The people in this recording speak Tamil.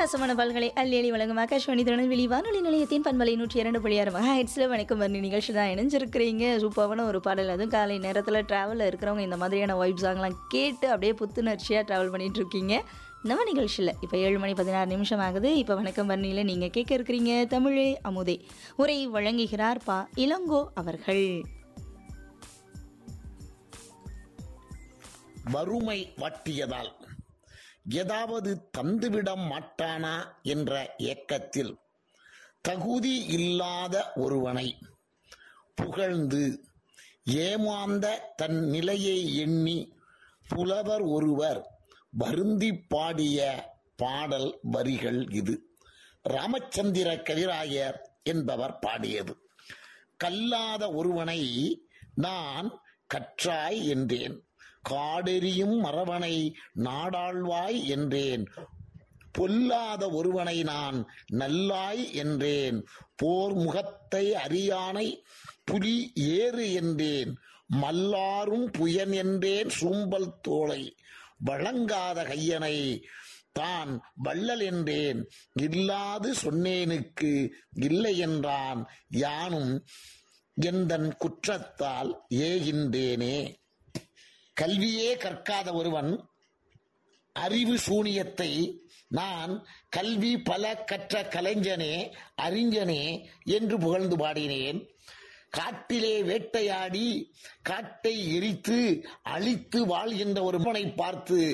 ரசமான பல்களை அள்ளி அள்ளி வழங்கும் ஆகாஷ்வாணி திருநெல்வேலி வானொலி நிலையத்தின் பண்பலை நூற்றி இரண்டு புள்ளி ஆறு ஹெட்ஸில் வணக்கம் வர்ணி நிகழ்ச்சி தான் இணைஞ்சிருக்கிறீங்க சூப்பரான ஒரு பாடல் அதுவும் காலை நேரத்தில் ட்ராவலில் இருக்கிறவங்க இந்த மாதிரியான வைப் சாங்லாம் கேட்டு அப்படியே புத்துணர்ச்சியாக ட்ராவல் பண்ணிட்டு இருக்கீங்க நம்ம நிகழ்ச்சியில் இப்போ ஏழு மணி பதினாறு நிமிஷம் ஆகுது இப்போ வணக்கம் வர்ணியில் நீங்கள் கேட்க இருக்கிறீங்க தமிழே அமுதே உரை வழங்குகிறார் பா இளங்கோ அவர்கள் வறுமை வாட்டியதால் ஏதாவது தந்துவிட மாட்டானா என்ற ஏக்கத்தில் தகுதி இல்லாத ஒருவனை புகழ்ந்து ஏமாந்த தன் நிலையை எண்ணி புலவர் ஒருவர் வருந்தி பாடிய பாடல் வரிகள் இது ராமச்சந்திர கவிராயர் என்பவர் பாடியது கல்லாத ஒருவனை நான் கற்றாய் என்றேன் காடெறியும் மரவனை நாடாழ்வாய் என்றேன் பொல்லாத ஒருவனை நான் நல்லாய் என்றேன் போர் முகத்தை அறியானை புலி ஏறு என்றேன் மல்லாரும் புயன் என்றேன் சூம்பல் தோளை வழங்காத கையனை தான் வள்ளல் என்றேன் இல்லாது சொன்னேனுக்கு இல்லை என்றான் யானும் எந்தன் குற்றத்தால் ஏகின்றேனே கல்வியே கற்காத ஒருவன் அறிவு சூனியத்தை நான் கல்வி பல கற்ற கலைஞனே அறிஞனே என்று புகழ்ந்து பாடினேன் காட்டிலே வேட்டையாடி காட்டை எரித்து அழித்து வாழ்கின்ற ஒருவனை பார்த்து